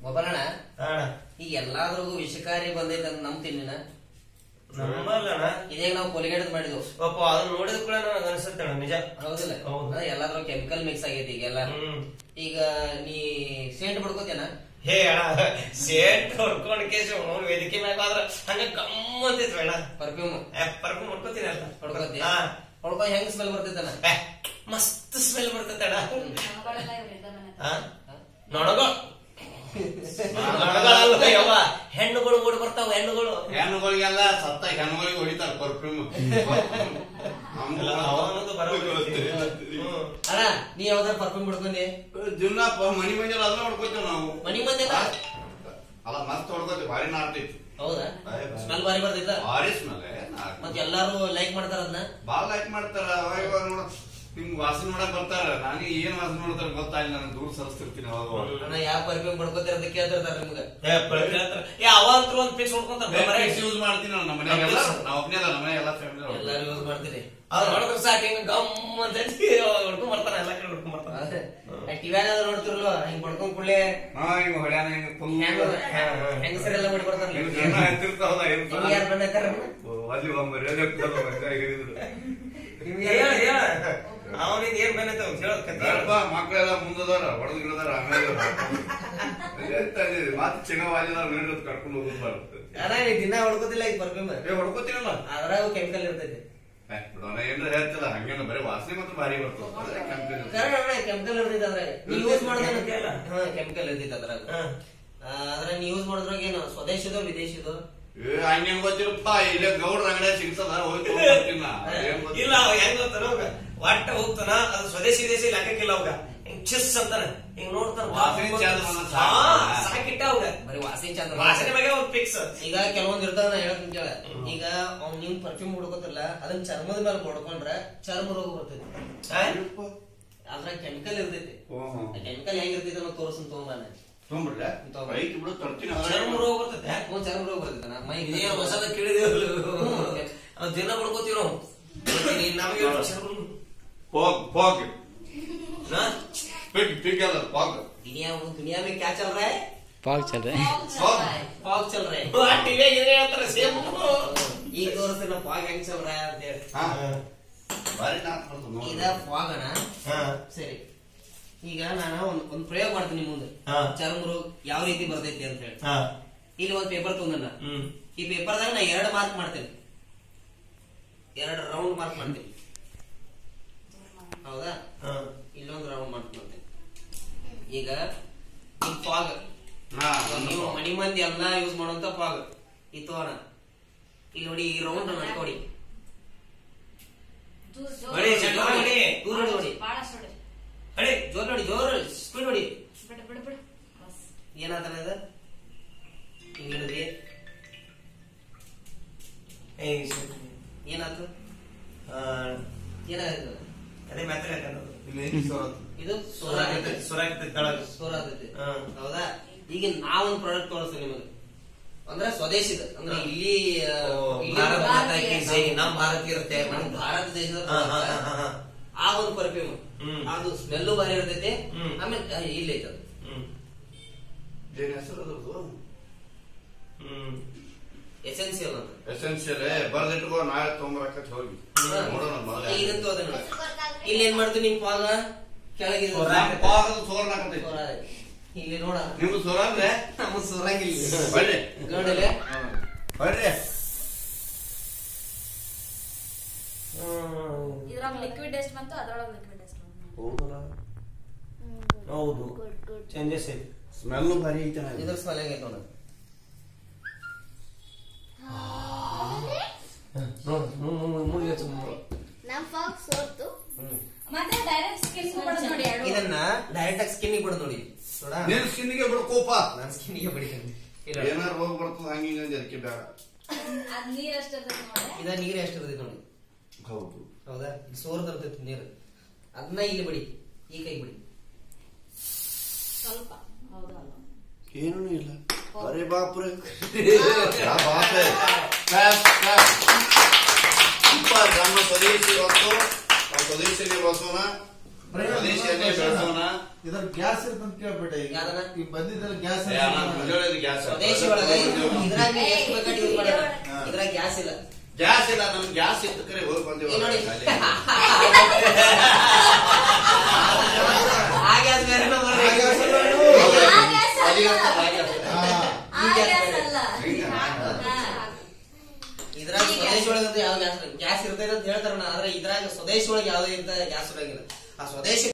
ಒಬ್ಬರಣ ಅಣ್ಣ ಈಗ ಎಲ್ಲಾದ್ರಿಗೂ ವಿಷಕಾರಿ ಬಂದೈತೆ ಅಂತ ನಂಬ್ತೀನಿ ನೀನ ನಮ್ಮಲ್ಲಣ್ಣ ಇದೇ ನಾವು ಕೊಲಿಗೇಡದ್ ಮಾಡಿದ್ವು ಪಾಪ ಅದನ್ನ ನೋಡಿದ ಕೂಡ ನನಗೆ ಅನ್ಸುತ್ತೆ ಅಣ್ಣ ನಿಜ ಹೌದಿಲ್ಲ ಹೌದು. ಅದೇ ಎಲ್ಲಾದ್ರೂ ಕೆಮಿಕಲ್ ಮಿಕ್ಸ್ ಆಗೈತಿ ಈಗ ಎಲ್ಲ ಹ್ಮ್ ಈಗ ನೀ ಸೇಂಟ್ ಬಿಡ್ಕೋತೇನ ಹೇ ಅಣ್ಣ ಸೇಟ್ ಹೊಡ್ಕೊಂಡ್ ಕೇಸ್ ಅವ್ನು ವೇದಿಕೆ ಮ್ಯಾಗ ಆದ್ರ ಹಂಗ ಗಮ್ಮಂತೈತಿ ಅಣ್ಣ ಪರ್ಫ್ಯೂಮ್ ಪರ್ಫ್ಯೂಮ್ ಹೊಡ್ಕೋತೀನಿ ಅಲ್ಲ ಹೊಡ್ಕೋತಿ ಹಾ. ಹೊಡ್ಕೊ ಹೆಂಗ್ ಸ್ಮೆಲ್ ಬರ್ತೈತನ ಏ, ಮಸ್ತ್ ಸ್ಮೆಲ್ ಬರ್ತೈತೆ ಅಣ್ಣ ಮಗಳೆಲ್ಲ ಇವ್ರಿಂದ ಮನೆ ಹತ್ರ. ಹಾ? ನೊಣಗಳು ನೊಣಗಳಲ್ಲ ಯವ್ವ ಹೆಣ್ಣುಗಳು ಓಡಿ ಬರ್ತಾವ ಹೆಣ್ಣುಗಳು ಹೆಣ್ಣುಗಳಿಗೆಲ್ಲ ಸತ್ತ ಹೆಣ್ಣುಗಳಿಗೆ ಹೊಡಿತಾರ ಪರ್ಫ್ಯೂಮ್ ಅಲ್ಲ, ಅವ ಅನ್ನೋದು ಬರೋಬ್ಬರಿ ಐತಿ. ಹ್ಮ್. ಅಣ್ಣ ನೀ ಯಾವ್ದಾರ ಪರ್ಫ್ಯೂಮ್ ಬಿಡ್ಕೊಂಡಿ ದಿನ ಮನಿ ಮಂಜಲ್ ಅದನ್ನ ಹೊಡ್ಕೋತೀವಿ ನಾವು ಮನಿ ಮಂದಿನ ಅಲ್ಲ ಮಸ್ತ್ ಹೊಡ್ಕೋತೀವಿ ಭಾರಿ ನಾಡ್ತೈತಿ ಹೌದಾ ಬಾರಿ ಬಾರಿ. ಸ್ಮೆಲ್ ಬಾರಿ ಬರ್ತೈತ ಭಾರಿ ಸ್ಮೆಲ್ ಮತ್ ಎಲ್ಲಾರು ಲೈಕ್ ಮಾಡ್ತಾರ ಅದನ್ನ ಬಾಳ ಲೈಕ್ ಮಾಡ್ತಾರ ಅವಾಗ ಇವಾಗ ನೋಡ ನಿಮ್ ವಾಸನೆ ನೋಡಕ್ ಬರ್ತಾರ ನನಗೆ ಏನ್ ವಾಸನೆ ನೋಡ್ತಾರ ಗೊತ್ತಾಗಿಲ್ಲ ನಾನು ದೂರ ಸರಿಸ್ತಿರ್ತೀನಿ ಅವಾಗ ಅವಾಗ. ಅಣ್ಣ ಯಾವ ಪರ್ಫ್ಯೂಮ್ ಬಿಡ್ಕೋತೀರ ಅಂತ ಕೇಳ್ತಿರ್ತಾರ ನಿಮ್ಗ ಏ, ಪ್ರತಿ ಹೇಳ್ತಾರ. ಏ ಅವ ಅಂತೂ ಒಂದ್ ಫಿಕ್ಸ್ ಹೊಡ್ಕೊಂತಾನ ಬೇರೆ ಯೂಸ್ ಮಾಡ್ತೀನಿ ನಾನು ನಮ್ಮ ಮನೆಯಾಗೆಲ್ಲ ನಾವು ಒಬ್ಬನೇ ಅಲ್ಲ ನಮ್ಮ ಮನೆ ಎಲ್ಲ ಫ್ಯಾಮಿಲಿ ಎಲ್ಲಾರು ಯೂಸ್ ಮಾಡ್ತೀರಿ ಅವ್ರು ನೋಡಿದ್ರೆ ಸಾಕು ಹಿಂಗ ಗಮ್ ಅಂತ ಹೇಳಿ ಹೊಡ್ಕೊಂಡ್ ಬರ್ತಾನ ಎಲ್ಲ ಕಡೆ ಹೊಡ್ಕೊಂಡ್ ಬರ್ತಾನ ಟಿವ್ಯಾಗ ನೋಡ್ತಿರಲ್ವ ಹಿಂಗ್ ಬಡ್ಕೊಂಡ್ ಕೂಡ್ಲೆ ಹಾ ಹಿಂಗ ಹೊಡ್ಯಾನ ಹಿಂಗ ಫುಲ್ ಹೆಂಗಸರೆಲ್ಲ ಮಾಡಿ ಬರ್ತಾರಲ್ಲ ಜನ ಎತ್ತಿರ್ತಾವಲ್ಲ ಏನ್ ನಿಮ್ಗೆ ಯಾರು ಬಂದ ಅಲ್ಲಿ ಒಮ್ಮೆ ರೇಡಿಯೋ ಕೇಳೋ ಮಂದಿ ಆಗಿದ್ರು. ಹೇಳ ಹೇಳ ಅವನಿಂದ ಏನ್ ಬಂದೈತೆ ಅಂತ ಹೇಳೋದ್ ಕತೆ ಹೇಳು. ಬೇಡಪ್ಪ, ಮಕ್ಳೆಲ್ಲ ಮುಂದದಾರ ಹೊಡೆದ್ ಗಿಡದಾರ ಆಮೇಲೆ ಹೇಳ್ತಾ ಇದೀವಿ, ಮಾತು ಚಿನ್ನವಾಲಿಲ್ಲ ನೀರು ಕರ್ಕೊಂಡು ಹೋಗ್ಬಾರ್ದು ಅಣ್ಣ ನೀ ದಿನ ಹೊಡ್ಕೋತಿಲ್ಲ ಈಗ ಪರ್ಫ್ಯೂಮ್ ಏ ಹೊಡ್ಕೋತೀನಲ್ಲ ಅದ್ರಾಗ ಕೆಮಿಕಲ್ ಇರ್ತೈತಿ ಏ, ಬಿಡೋಣ ಏನ್ರ ಹೇಳ್ತಿಲ್ಲ ಹಂಗೇನ ಬರೀ ವಾಸನೆ ಮಾತ್ರ ಭಾರಿ ಬರ್ತದೆ chemical ಇರ್ತದೆ. ಕರೆಕ್ಟ್ ಅಣ್ಣ ಕೆಮಿಕಲ್ ಇರ್ತೈತಿ ಅದ್ರಾಗ ನೀ ಯೂಸ್ Chemical ಮಾಡೋದೇನು ಹಾ ಕೆಮಿಕಲ್ ಇರ್ತೈತಿ ಅದ್ರಾಗ ಹಾ. ಆ, ಅದ್ರಾಗ ನೀ ಯೂಸ್ ಮಾಡೋದ್ರಾಗ ಏನು ಸ್ವದೇಶಿದೋ ವಿದೇಶಿದೋ ಏ ಹಂಗೇನ್ ಗೊತ್ತಿರಪ್ಪ ಇಲ್ಲೇ ಗೌಡ್ರ ಅಂಗಡಿ ಸಿಗ್ತದ ಹೋಗಿ ತಗೊಂಡ್ಬರ್ತೀನಿ ನಾ. ಏನ್ ಗೊತ್ತಿಲ್ಲ. ಇಲ್ಲ ಅವ ಹೆಂಗ್ ಗೊತ್ತಾನ ಅವಾಗ ಒಟ್ಟ ಹೋಗ್ತಾನ ಅದು ಸ್ವದೇಶಿ ವಿದೇಶಿ ಲೆಕ್ಕಕ್ಕಿಲ್ಲ ಅವಾಗ ಹಿಂಗ್ ಚಿಸ್ ಅಂತಾನ ಹಿಂಗ್ ನೋಡ್ತಾನ ವಾಸನೆ ಚಂದ ಬಂದ್ರೆ ಸಾಕು. ಹಾ, ಸಾಕಿಟ್ಟ ಅವಾಗ ಬರೀ ವಾಸನೆ ಚಂದ ವಾಸನೆ ಬಗ್ಗೆ ಒಂದ್ ಫಿಕ್ಸ್ ಈಗ ಕೆಲವೊಂದ್ ಇರ್ತಾವ ನಾ ಹೇಳಕ್ ಕೇಳ ಈಗ ಅವ್ನ್ ನಿಮ್ ಪರ್ಫ್ಯೂಮ್ ಹುಡ್ಕೋತಿಲ್ಲ ಅದನ್ನ ಚರ್ಮದ ಮೇಲೆ ಹೊಡ್ಕೊಂಡ್ರ ಚರ್ಮ ರೋಗ ಬರ್ತೈತಿ ಅದ್ರಾಗ ಕೆಮಿಕಲ್ ಇರ್ತೈತಿ ಓಹೋ. ಕೆಮಿಕಲ್ ಹೆಂಗಿರ್ತೈತಿ ಅನ್ನೋ ತೋರ್ಸನ್ ತಗೊಂಬಾನ ತೊಗೊಂಡ್ಬಿಡ್ಲೆ? ತೊಗೊಂಡ್ಬಿಡು. ಐತಿ ಬಿಡು ತರ್ತೀನಿ ಚರ್ಮ ರೋಗ ಬರ್ತದೆ ಹ್ಞೂ ಚರ್ಮ ರೋಗ ಬರ್ತೈತಿ ನಾ ಮೈ ಇದೇನು ಹೊಸದ ಕೇಳಿದೇವಲ್ಲ ಅವ್ ದಿನ ಬಡ್ಕೋತೀವಿ ನಾವು ಗೊತ್ತೀನಿ, ನಮಗೆ ಚರ್ಮ ಫಾಗ್ ಫಾಗ್ ಹಾ? ಪಿಗ್ ಪಿಗ್ ಅದ ಫಾಗ್ दुनिया दुनिया में क्या चल रहा है पाग चल रहे हैं ಫಾಗ್ ಚಲ್ ರಹಾ ಹೈ. फॉग चल रहा है ಆ ಟಿವಿಯಾಗ ಇದ್ರೆ ಹೇಳ್ತಾರ ಸೇಮ್ ಈಗ ತೋರಿಸ್ತೀನಿ ಫಾಗ್ ಹೆಂಗ್ ಚಲ್ रहा है ಅಂತ ಹೇಳಿ ಹಾ ಬಾರಿ ನಾತ್ ಬರ್ತದೆ ನೋಡಿ. ಇದ ಫಾಗ್ ಅಣ್ಣ ಹಾ ಸರಿ ಈಗ ನಾನು ಒಂದ್ ಒಂದ್ ಪ್ರಯೋಗ ಮಾಡ್ತೀನಿ ಮುಂದೆ ಹಾ. ಚರ್ಮ ರೋಗ ಯಾವ ರೀತಿ ಬರ್ತೈತಿ ಅಂತ ಹೇಳಿ ಹಾ ಇಲ್ಲಿ ಒಂದ್ ಪೇಪರ್ ತೊಗೊಂಡ ಹ್ಮ್ ಈ ಪೇಪರ್ದಾಗ ನಾ ಎರಡು ಮಾರ್ಕ್ ಮಾಡ್ತೇನೆ ಎರಡು ರೌಂಡ್ ಮಾರ್ಕ್ ಮಾಡ್ತೀನಿ ಹೌದಾ ಹಾ ಇಲ್ಲೊಂದು ರೌಂಡ್ ಮಾರ್ಕ್ ಮಾಡ್ತೇನೆ ಈಗ ಈ ಫಾಗ್ ಹಾ, ನೀವು ಒಂದು ಮನಿ ಮಂದಿ ಎಲ್ಲಾ ಯೂಸ್ ಮಾಡುವಂತ ಫಾಗ್ ಇತ್ತು ಅಣ್ಣ ಇಲ್ಲಿ ನೋಡಿ ಈ ರೌಂಡ್ ನೋಡಿ ದೂರ ಜೋರ್ ಹೊಡಿ, ಚಂದ ಹೊಡಿ. ದೂರ ನೋಡಿ ನೋಡಿ ಬಹಳಷ್ಟು ಹೊಡಿ. ಅಡಿ ಜೋರ್ ನೋಡಿ ಜೋರ್ ಸ್ಪೀಡ್ ನೋಡಿ ಬಿಡು ಬಿಡು ಬಿಡು ಬಸ್. ಏನಾತನ ಇದು ಹಿಂಗ್ ಹಿಡಿದ್ರಿ ಏಯ್ ಏನಾಯ್ತು ಆ, ಏನಾಯ್ತು ಅದೇ ಮಾತ್ರ ಹೇಳ್ತಾನೆ ಇಲ್ಲಿ ಐತಿ ಸರ್. ಇದು ಸೋರ ಆಗೈತೆ ಸುರಾಗ್ತೈತೆ ತಳಗ ಸೋರ ಆಗೈತೆ ಹಾ. ಹೌದಾ ಈಗ ನಾವೊಂದ್ ಪ್ರಾಡಕ್ಟ್ ತೋರಿಸ್ತೀನಿ ನಿಮಗೆ ಅಂದ್ರೆ ಸ್ವದೇಶಿದ ಅಂದ್ರೆ ಇಲ್ಲಿ ಆ, ಇಲ್ಲಿ ಭಾರತ ಭಾರತ- ಮಾತಾ ಕಿ ಜೈ ನಮ್ ಭಾರತೀಯ ಇರುತ್ತೆ ನಮ್ಮ ಭಾರತ ದೇಶದ ಹಾ, ಹಾ, product. ಹಾ, ಹಾ. ಆ ಒಂದು ಪರ್ಫ್ಯೂಮ್ ಹ್ಮ್. ಅದು ಸ್ಮೆಲ್ಲು ಬಾರಿ ಇರ್ತೈತಿ ಹ್ಮ್. ಆಮೇಲೆ ಆ, ಇಲ್ಲಿ ಐತೆ ಅದು. ಹ್ಮ್ ಏನ್ ಹೆಸರು ಅದ್ರದ್ದು? ಹ್ಮ್ ಎಸೆನ್ಸಿಯಲ್ ಅಂತ ಎಸೆನ್ಷಿಯಲ್ ಬರ್ದಿಟ್ಕೋ ನಾಳೆ ತೊಗೊಂಬರಕತ್ ಹೋಗಿ ನೋಡೋಣ ಮೊದಲೇ. ಈಗ ಇದಂತೂ ಅದನ್ನ ನೋಡಿ. ಇಲ್ಲಿ ಏನ್ ಮಾಡ್ತೀವಿ ನಿಮ್ ಪಾಗ ಕೆಳಗೆ ಇದು ನಮ್ ಪಾದದ ಸೋರ್ ನಾಕತೈತಿ. ಸೋರ ಐತೆ. ಇಲ್ಲಿ ನೋಡ ನಿಮ್ದು ಸೋರ ಅಂದ್ರೆ ನಮ್ಮ ಸೋರಂಗಿಲ್ಲ ಬರ್ರಿ ನೋಡಿಲೆ ಬರ್ರಿ ಇದ್ರಾಗ ಲಿಕ್ವಿಡ್ ಎಷ್ಟು ಬಂತು ಅದ್ರೊಳಗೆ ಲಿಕ್ವಿಡ್ ಎಷ್ಟು ಹೌದು ಚೇಂಜಸ್ ಐತಿ ಸ್ಮೆಲ್ ಭಾರಿ ಐತೆ ಇದ್ರ ಸ್ಮೆಲ್ ಹೆಂಗೈತೆ ನೋಡ ನೋಡು ಮುಗಿದ ನಮ್ ಫಾಗ್ ಸೋರ್ತು ಮತ್ತೆ ಡೈರೆಕ್ಟ್ ಸ್ಕಿನ್ ಬಡದ್ ನೋಡಿ ಎರಡು ಇದನ್ನ ಡೈರೆಕ್ಟ್ ಆಗಿ ಸ್ಕಿನ್ ಬಿಡ ನೋಡಿ ನೋಡ ನಿನ್ ಸ್ಕಿನ್ನಿಗೆ ಬಿಡ್ಕೋಪ ನಾನು ಸ್ಕಿನ್ಗೆ ಬಿಡಿತೀನಿ ಏನಾರ ರೋಗ ಬರ್ತದ ಹಂಗ ಹಿಂಗ ಅಂದ್ ಅದಕ್ಕೆ ಬೇಡ ಅದ್ ನೀರ್ ಎಷ್ಟು ಇರ್ತೈತೆ ನೋಡಿ ಇದ ನೀರು ಎಷ್ಟು ಇರ್ತೈತಿ ನೋಡಿ ಹೌದು ಹೌದಾ ಇಲ್ಲಿ ಸೋರ್ ತರ್ತೈತಿ ನೀರು ಅದನ್ನ ಇಲ್ಲಿ ಬಿಡಿ ಈ ಕೈ ಬಿಡಿ ಸ್ವಲ್ಪ ಹೌದು ಅಲ್ಲ ಏನೂ ಇಲ್ಲ ಅರೆ ಬಾಪ್ರೆ ಯಾ ಬಾಪೆ ಕ್ಲಾಸ್ ಕ್ಲಾಸ್ ಸೂಪರ್ ನಮ್ಮ ಸ್ವದೇಶಿ ವಸ್ತು ನಮ್ಮ ಸ್ವದೇಶಿ ವಸ್ತುನ ಸ್ವದೇಶಿಯನ್ನೇ ಬೆಳೆಸೋಣ ಇದ್ರ ಗ್ಯಾಸ್ ಇರ್ತಂತ ಕೇಳ್ಬಿಟ್ಟೆ ಈಗ ಯಾವ್ದನ? ಈಗ ಬಂದಿದ್ದಲ್ಲ ಗ್ಯಾಸ್ ಏ, ಅಣ್ಣ, ಮುಂಜಾನೆ ಗ್ಯಾಸ್ ಸ್ವದೇಶಿ ಒಳಗೆ ಇದ್ರಾಗ ಎಷ್ಟು ಬೇಕಾದ್ರೆ ಯೂಸ್ ಮಾಡೋಣ ಇದ್ರಾಗ ಗ್ಯಾಸ್ ಇಲ್ಲ ಗ್ಯಾಸ್ ಇಲ್ಲ ನಮ್ ಗ್ಯಾಸ್ ಇದ್ದ ಕರೆ ಹೋಗಿ ಬಂದಿವ ಈಗ ನೋಡಿ ಆ ಗ್ಯಾಸ್ ಬೇರೆ ಆ ಗ್ಯಾಸ್ ಅಲ್ಲ ಇದು. ಆ ಗ್ಯಾಸ್ ಅಲ್ಲ. ಹಾ. ಆ ಗ್ಯಾಸ್ ಅಲ್ಲ ಹಿಂಗ? ಹಾ. ಇದ್ರಾಗ ಸ್ವದೇಶಿ ಒಳಗೆ ಯಾವ ಗ್ಯಾಸ್ ಗ್ಯಾಸ್ ಇರ್ತೈತೆ ಅಂತ ಹೇಳ್ತಾರಣ್ಣ ಆದ್ರೆ ಇದ್ರಾಗ ಸ್ವದೇಶಿ ಒಳಗೆ ಯಾವ್ದೇ ಇಂತ ಗ್ಯಾಸ್ ಇರಂಗಿಲ್ಲ ಆ ಸ್ವದೇಶಿ